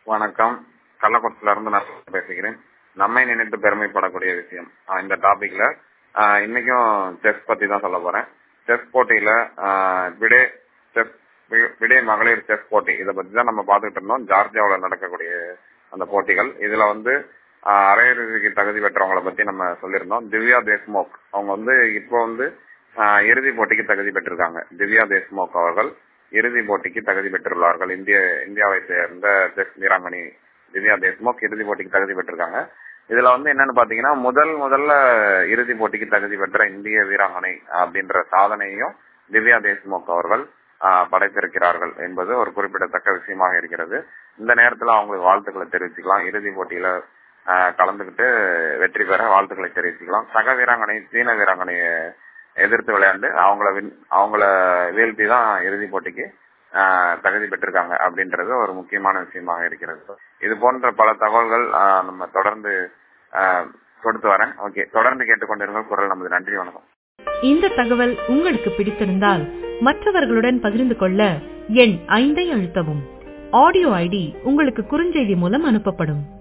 வணக்கம் கள்ளக்குளத்துல இருந்து நான் பேசுகிறேன் நம்மை நினைத்து பெருமைப்படக்கூடிய விஷயம் ஆஹ் இந்த டாபிக்ல ஆஹ் இன்னைக்கும் செஸ் பத்தி தான் சொல்ல போறேன் செஸ் போட்டியில ஆஹ் விடே செஸ் வி- விடே மகளிர் செஸ் போட்டி இதை பத்தி தான் நம்ம பார்த்துட்டு இருந்தோம் ஜார்ஜியாவில் நடக்கக்கூடிய அந்த போட்டிகள் இதுல வந்து ஆஹ் அரையிறுதிக்கு தகுதி பெற்றவங்களை பத்தி நம்ம சொல்லியிருந்தோம் திவ்யா தேஷ்முக் அவங்க வந்து இப்போ வந்து ஆஹ் இறுதி போட்டிக்கு தகுதி பெற்றிருக்காங்க திவ்யா தேஷ்முக் அவர்கள் இறுதி போட்டிக்கு தகுதி பெற்றுள்ளார்கள் இந்திய இந்தியாவை சேர்ந்த செஸ் வீராங்கனி திவ்யா தேஷ்முக் இறுதி போட்டிக்கு தகுதி பெற்றிருக்காங்க இதுல வந்து என்னன்னு பாத்தீங்கன்னா முதல் முதல்ல இறுதி போட்டிக்கு தகுதி பெற்ற இந்திய வீராங்கனை அப்படின்ற சாதனையும் திவ்யா தேஷ்முக் அவர்கள் ஆஹ், படைத்திருக்கிறார்கள் என்பது ஒரு குறிப்பிடத்தக்க விஷயமாக இருக்கிறது இந்த நேரத்துல அவங்களுக்கு வாழ்த்துக்களை தெரிவிச்சுக்கலாம் இறுதி போட்டியில ஆஹ், கலந்துகிட்டு வெற்றி பெற வாழ்த்துக்களை தெரிவிச்சுக்கலாம் சக வீராங்கனை சீன வீராங்கனையை எதிர்த்து விளையாண்டு அவங்கள win- அவங்கள வீழ்த்தி தான் இறுதி போட்டிக்கு ஆஹ், தகுதி பெற்றிருக்காங்க அப்படின்றது ஒரு முக்கியமான விஷயமாக இருக்கிறது இது போன்ற பல தகவல்கள் ஆஹ், நம்ம தொடர்ந்து ஆஹ், கொடுத்து வரேன் ஓகே தொடர்ந்து கேட்டுக்கொண்டிருங்கள் குரல் நமது நன்றி வணக்கம் இந்த தகவல் உங்களுக்கு பிடித்திருந்தால் மற்றவர்களுடன் பகிர்ந்து கொள்ள எண் ஐந்தை அழுத்தவும் ஆடியோ ஐடி உங்களுக்கு குறுஞ்செய்தி மூலம் அனுப்பப்படும்